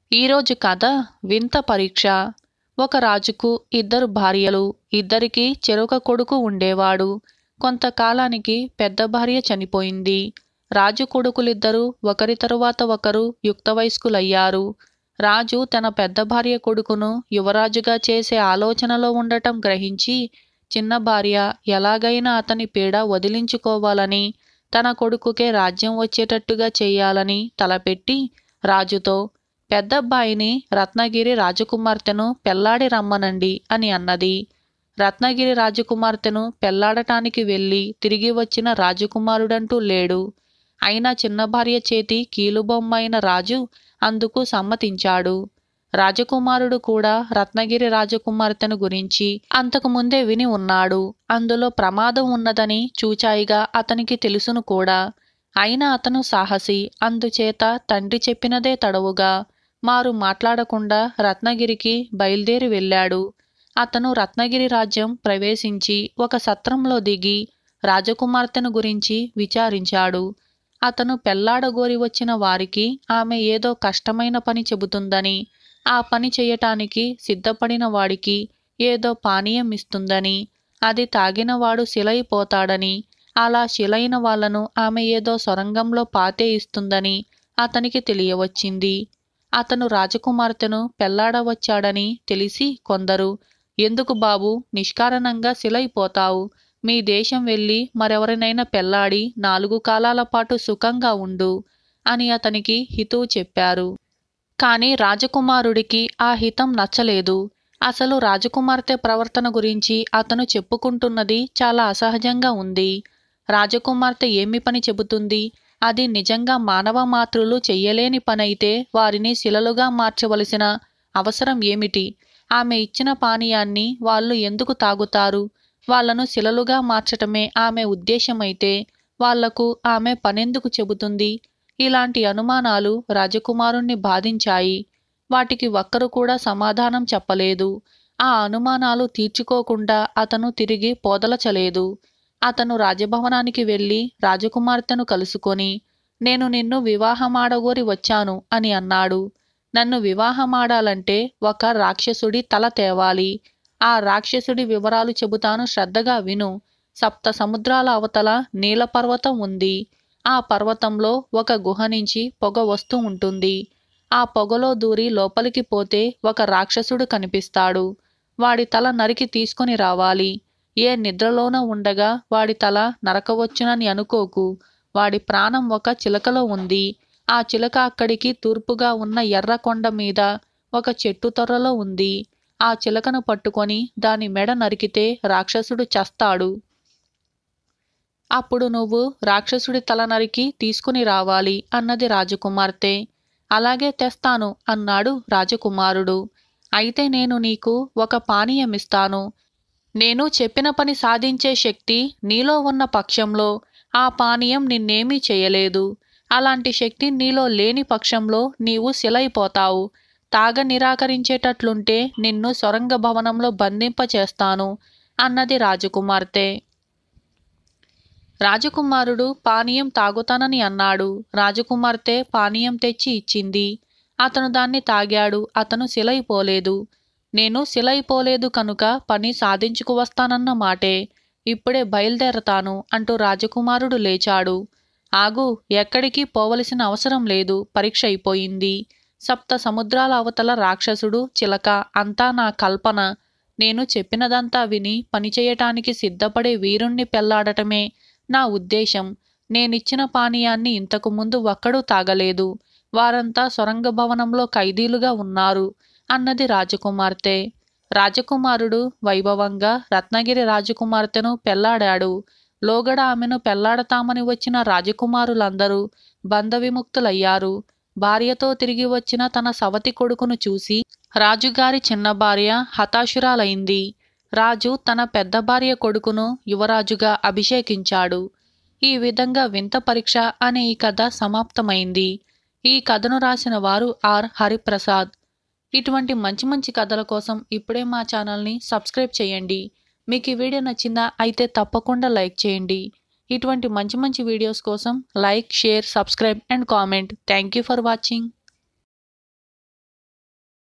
ఈరోజు కథ వింత పరీక్ష ఒక రాజుకు ఇద్దరు భార్యలు ఇద్దరికి చెరొక కొడుకు ఉండేవాడు కొంతకాలానికి పెద్ద భార్య చనిపోయింది రాజు కొడుకులిద్దరూ ఒకరి తరువాత ఒకరు యుక్త వయస్కులయ్యారు రాజు తన పెద్ద భార్య కొడుకును యువరాజుగా చేసే ఆలోచనలో ఉండటం గ్రహించి చిన్న భార్య ఎలాగైనా అతని పీడ వదిలించుకోవాలని తన కొడుకుకే రాజ్యం వచ్చేటట్టుగా చేయాలని తలపెట్టి రాజుతో పెద్దబ్బాయిని రత్నగిరి రాజకుమార్తెను పెళ్లాడి రమ్మనండి అని అన్నది రత్నగిరి రాజకుమార్తెను పెళ్లాడటానికి వెళ్ళి తిరిగి వచ్చిన రాజకుమారుడంటూ లేడు అయినా చిన్న భార్య చేతి కీలుబొమ్మ అయిన రాజు అందుకు సమ్మతించాడు రాజకుమారుడు కూడా రత్నగిరి రాజకుమార్తెను గురించి అంతకు ముందే విని ఉన్నాడు అందులో ప్రమాదం ఉన్నదని చూచాయిగా అతనికి తెలుసును కూడా అయినా అతను సాహసి అందుచేత తండ్రి చెప్పినదే తడవుగా మారు మాట్లాడకుండా రత్నగిరికి బయలుదేరి వెళ్ళాడు అతను రత్నగిరి రాజ్యం ప్రవేశించి ఒక సత్రంలో దిగి రాజకుమార్తెను గురించి విచారించాడు అతను పెళ్లాడగోరి వచ్చిన వారికి ఆమె ఏదో కష్టమైన పని చెబుతుందని ఆ పని చేయటానికి సిద్ధపడిన వాడికి ఏదో పానీయం ఇస్తుందని అది తాగినవాడు శిలైపోతాడని అలా శిలైన వాళ్లను ఆమె ఏదో సొరంగంలో పాతే ఇస్తుందని అతనికి తెలియవచ్చింది అతను రాజకుమార్తెను పెళ్లాడవచ్చాడని తెలిసి కొందరు ఎందుకు బాబు నిష్కారణంగా శిలైపోతావు మీ దేశం వెళ్ళి మరెవరినైనా పెళ్లాడి నాలుగు కాలాల పాటు సుఖంగా ఉండు అని అతనికి హితువు చెప్పారు కాని రాజకుమారుడికి ఆ హితం నచ్చలేదు అసలు రాజకుమార్తె ప్రవర్తన గురించి అతను చెప్పుకుంటున్నది చాలా అసహజంగా ఉంది రాజకుమార్తె ఏమి పని చెబుతుంది అది నిజంగా మానవ మాతృలు చెయ్యలేని పనైతే వారిని శిలలుగా మార్చవలసిన అవసరం ఏమిటి ఆమె ఇచ్చిన పానీయాన్ని వాళ్ళు ఎందుకు తాగుతారు వాళ్లను శిలలుగా మార్చటమే ఆమె ఉద్దేశమైతే వాళ్లకు ఆమె పనెందుకు చెబుతుంది ఇలాంటి అనుమానాలు రాజకుమారుణ్ణి బాధించాయి వాటికి ఒక్కరు కూడా సమాధానం చెప్పలేదు ఆ అనుమానాలు తీర్చుకోకుండా అతను తిరిగి పోదలచలేదు అతను రాజభవనానికి వెళ్ళి రాజకుమార్తెను కలుసుకొని నేను నిన్ను వివాహమాడగోరి వచ్చాను అని అన్నాడు నన్ను వివాహమాడాలంటే ఒక రాక్షసుడి తల తేవాలి ఆ రాక్షసుడి వివరాలు చెబుతాను శ్రద్ధగా విను సప్త సముద్రాల అవతల నీలపర్వతం ఉంది ఆ పర్వతంలో ఒక గుహ నుంచి పొగ వస్తూ ఉంటుంది ఆ పొగలో దూరి లోపలికి పోతే ఒక రాక్షసుడు కనిపిస్తాడు వాడి తల నరికి తీసుకొని రావాలి ఏ నిద్రలోనో ఉండగా వాడి తల నరకవచ్చునని అనుకోకు వాడి ప్రాణం ఒక చిలకలో ఉంది ఆ చిలక అక్కడికి తూర్పుగా ఉన్న ఎర్ర కొండ మీద ఒక చెట్టు తొర్రలో ఉంది ఆ చిలకను పట్టుకొని దాని మెడ నరికితే రాక్షసుడు చస్తాడు అప్పుడు నువ్వు రాక్షసుడి తల నరికి తీసుకుని రావాలి అన్నది రాజకుమార్తె అలాగే తెస్తాను అన్నాడు రాజకుమారుడు అయితే నేను నీకు ఒక పానీయమిస్తాను నేను చెప్పిన పని సాధించే శక్తి నీలో ఉన్న పక్షంలో ఆ పానీయం నిన్నేమీ చేయలేదు అలాంటి శక్తి నీలో లేని పక్షంలో నీవు శిలైపోతావు తాగ నిరాకరించేటట్లుంటే నిన్ను సొరంగ భవనంలో బంధింపచేస్తాను అన్నది రాజకుమార్తె రాజకుమారుడు పానీయం తాగుతానని అన్నాడు రాజకుమార్తె పానీయం తెచ్చి ఇచ్చింది అతను దాన్ని తాగాడు అతను శిలైపోలేదు నేను శిలైపోలేదు కనుక పని సాధించుకు వస్తానన్న మాటే ఇప్పుడే బయలుదేరతాను అంటూ రాజకుమారుడు లేచాడు ఆగు ఎక్కడికి పోవలసిన అవసరం లేదు పరీక్ష అయిపోయింది సప్త సముద్రాల అవతల రాక్షసుడు చిలక అంతా నా కల్పన నేను చెప్పినదంతా విని పనిచేయటానికి సిద్ధపడే వీరుణ్ణి పెళ్లాడటమే నా ఉద్దేశం నేనిచ్చిన పానీయాన్ని ఇంతకు ముందు ఒక్కడూ తాగలేదు వారంతా సొరంగ భవనంలో ఖైదీలుగా ఉన్నారు అన్నది రాజకుమార్తె రాజకుమారుడు వైభవంగా రత్నగిరి రాజకుమార్తెను పెళ్లాడాడు లోగడ ఆమెను పెళ్లాడతామని వచ్చిన రాజకుమారులందరూ బంధవిముక్తులయ్యారు భార్యతో తిరిగి వచ్చిన తన సవతి కొడుకును చూసి రాజుగారి చిన్న భార్య హతాశురాలైంది రాజు తన పెద్ద భార్య కొడుకును యువరాజుగా అభిషేకించాడు ఈ విధంగా వింత పరీక్ష అనే ఈ కథ సమాప్తమైంది ఈ కథను రాసిన వారు ఆర్ హరిప్రసాద్ ఇటువంటి మంచి మంచి కథల కోసం ఇప్పుడే మా ఛానల్ని సబ్స్క్రైబ్ చేయండి మీకు ఈ వీడియో నచ్చిందా అయితే తప్పకుండా లైక్ చేయండి ఇటువంటి మంచి మంచి వీడియోస్ కోసం like share subscribe and comment thank you for watching